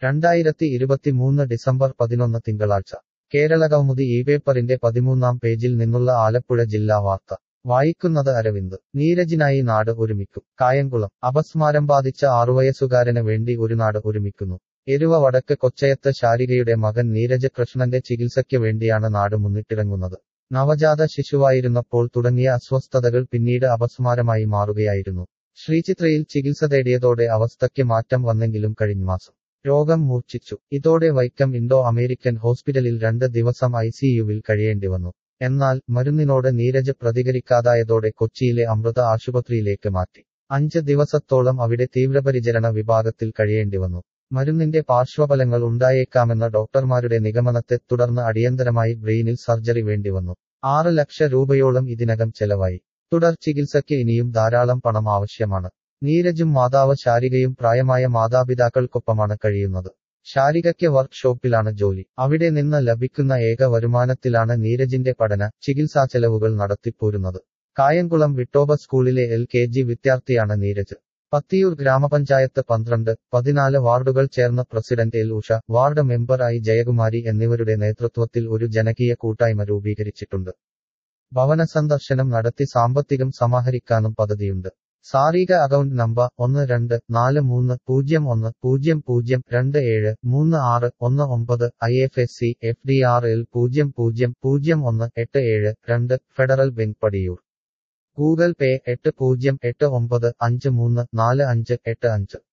രണ്ടായിരത്തി ഇരുപത്തിമൂന്ന് ഡിസംബർ പതിനൊന്ന് തിങ്കളാഴ്ച കേരളകൗമുദി ഈ പേപ്പറിന്റെ പതിമൂന്നാം പേജിൽ നിന്നുള്ള ആലപ്പുഴ ജില്ലാ വാർത്ത വായിക്കുന്നത് അരവിന്ദ് നീരജിനായി നാട് ഒരുമിക്കും കായംകുളം അപസ്മാരം ബാധിച്ച ആറുവയസ്സുകാരന് വേണ്ടി ഒരു നാട് ഒരുമിക്കുന്നു എരുവ വടക്ക് കൊച്ചയത്ത് ശാരികയുടെ മകൻ നീരജ് കൃഷ്ണന്റെ ചികിത്സയ്ക്ക് വേണ്ടിയാണ് നാട് മുന്നിട്ടിറങ്ങുന്നത് നവജാത ശിശുവായിരുന്നപ്പോൾ തുടങ്ങിയ അസ്വസ്ഥതകൾ പിന്നീട് അപസ്മാരമായി മാറുകയായിരുന്നു ശ്രീചിത്രയിൽ ചികിത്സ തേടിയതോടെ അവസ്ഥയ്ക്ക് മാറ്റം വന്നെങ്കിലും കഴിഞ്ഞ മാസം രോഗം മൂർച്ഛിച്ചു ഇതോടെ വൈക്കം ഇൻഡോ അമേരിക്കൻ ഹോസ്പിറ്റലിൽ രണ്ട് ദിവസം ഐസിയുവിൽ കഴിയേണ്ടി വന്നു എന്നാൽ മരുന്നിനോട് നീരജ് പ്രതികരിക്കാതായതോടെ കൊച്ചിയിലെ അമൃത ആശുപത്രിയിലേക്ക് മാറ്റി അഞ്ച് ദിവസത്തോളം അവിടെ തീവ്രപരിചരണ വിഭാഗത്തിൽ കഴിയേണ്ടി വന്നു മരുന്നിന്റെ പാർശ്വഫലങ്ങൾ ഉണ്ടായേക്കാമെന്ന ഡോക്ടർമാരുടെ നിഗമനത്തെ തുടർന്ന് അടിയന്തരമായി ബ്രെയിനിൽ സർജറി വേണ്ടിവന്നു ആറ് ലക്ഷം രൂപയോളം ഇതിനകം ചെലവായി തുടർ ചികിത്സയ്ക്ക് ഇനിയും ധാരാളം പണം ആവശ്യമാണ് നീരജും മാതാവ് ശാരികയും പ്രായമായ മാതാപിതാക്കൾക്കൊപ്പമാണ് കഴിയുന്നത് ശാരികയ്ക്ക് വർക്ക്ഷോപ്പിലാണ് ജോലി അവിടെ നിന്ന് ലഭിക്കുന്ന ഏക വരുമാനത്തിലാണ് നീരജിന്റെ പഠന ചികിത്സാ ചെലവുകൾ നടത്തിപ്പോരുന്നത് കായംകുളം വിട്ടോബ സ്കൂളിലെ എൽ കെ ജി വിദ്യാർത്ഥിയാണ് നീരജ് പത്തിയൂർ ഗ്രാമപഞ്ചായത്ത് പന്ത്രണ്ട് പതിനാല് വാർഡുകൾ ചേർന്ന president L Usha ward member I Jayakumari എന്നിവരുടെ നേതൃത്വത്തിൽ ഒരു ജനകീയ കൂട്ടായ്മ രൂപീകരിച്ചിട്ടുണ്ട് ഭവന സന്ദർശനം നടത്തി സാമ്പത്തികം സമാഹരിക്കാനും പദ്ധതിയുണ്ട് സാറിക അക്കൗണ്ട് നമ്പർ ഒന്ന് രണ്ട് നാല് മൂന്ന് പൂജ്യം ഒന്ന് പൂജ്യം പൂജ്യം രണ്ട് ഏഴ് മൂന്ന് ആറ് ഒന്ന് ഒമ്പത് I F S C F D R L പൂജ്യം പൂജ്യം പൂജ്യം ഒന്ന് എട്ട് ഏഴ് രണ്ട് Federal Bank Padiyoor Google Pay എട്ട് പൂജ്യം എട്ട് ഒമ്പത് അഞ്ച് മൂന്ന് നാല് അഞ്ച് എട്ട് അഞ്ച്